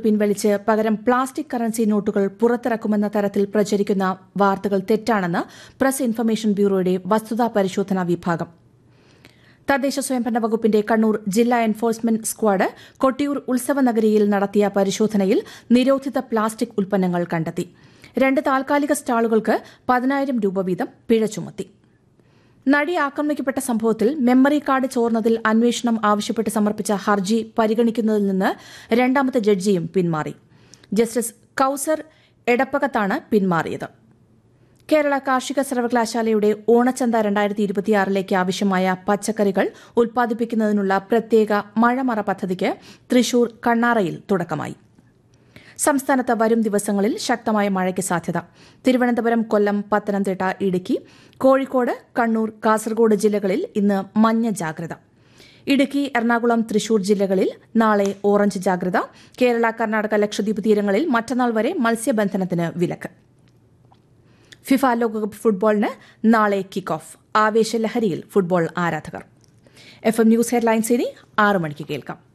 പിൻവലിച്ച് പകരം plastic currency നോട്ടുകൾ പുറത്തിറക്കുമെന്ന തരത്തിൽ പ്രചരിക്കുന്ന വാർത്തകൾ തെറ്റാണെന്ന് പ്രസ് ഇൻഫർമേഷൻ ബ്യൂറോയുടെ വസ്തുതാ പരിശോധനാ വിഭാഗം തദ്ദേശ സ്വയംഭരണ വകുപ്പിന്റെ കണ്ണൂർ ജില്ലാ എൻഫോഴ്സ്മെന്റ് സ്ക്വാഡ് കൊട്ടിയൂർ ഉത്സവ നഗരിയിൽ നടത്തിയ പരിശോധനയിൽ നിരോധിത പ്ലാസ്റ്റിക് ഉൽപ്പന്നങ്ങൾ കണ്ടെത്തി രണ്ട് താൽക്കാലിക സ്റ്റാളുകൾക്ക് പതിനായിരം രൂപ വീതം പിഴ ചുമത്തി നടി ആക്രമിക്കപ്പെട്ട സംഭവത്തിൽ മെമ്മറി കാർഡ് ചോർന്നതിൽ അന്വേഷണം ആവശ്യപ്പെട്ട് സമർപ്പിച്ച ഹർജി പരിഗണിക്കുന്നതിൽ നിന്ന് രണ്ടാമത്തെ ജഡ്ജിയും പിന്മാറി ജസ്റ്റിസ് കൌസർ എടപ്പകത്താണ് പിന്മാറിയത് കേരള കാർഷിക സർവകലാശാലയുടെ ഓണച്ചന്ത രണ്ടായിരത്തി ഇരുപത്തിയാറിലേക്ക് ആവശ്യമായ പച്ചക്കറികൾ ഉൽപ്പാദിപ്പിക്കുന്നതിനുള്ള പ്രത്യേക മഴമറ പദ്ധതിക്ക് തൃശൂർ കണ്ണാറയിൽ തുടക്കമായി സംസ്ഥാനത്ത് വരും ദിവസങ്ങളിൽ ശക്തമായ മഴയ്ക്ക് സാധ്യത തിരുവനന്തപുരം കൊല്ലം പത്തനംതിട്ട ഇടുക്കി കോഴിക്കോട് കണ്ണൂർ കാസർഗോഡ് ജില്ലകളിൽ ഇന്ന് മഞ്ഞ ജാഗ്രത ഇടുക്കി എറണാകുളം തൃശൂർ ജില്ലകളിൽ നാളെ ഓറഞ്ച് ജാഗ്രത കേരള കർണാടക ലക്ഷദ്വീപ് തീരങ്ങളിൽ മറ്റന്നാൾ വരെ മത്സ്യബന്ധനത്തിന് വിലക്ക് ഫിഫ ലോകകപ്പ് ഫുട്ബോളിന് നാളെ കിക്ക് ഓഫ് ആവേശലഹരിയിൽ ഫുട്ബോൾ ആരാധകർ എഫ് എം ന്യൂസ് ഹെഡ്ലൈൻസ് ഇനി ആറ് മണിക്ക് കേൾക്കാം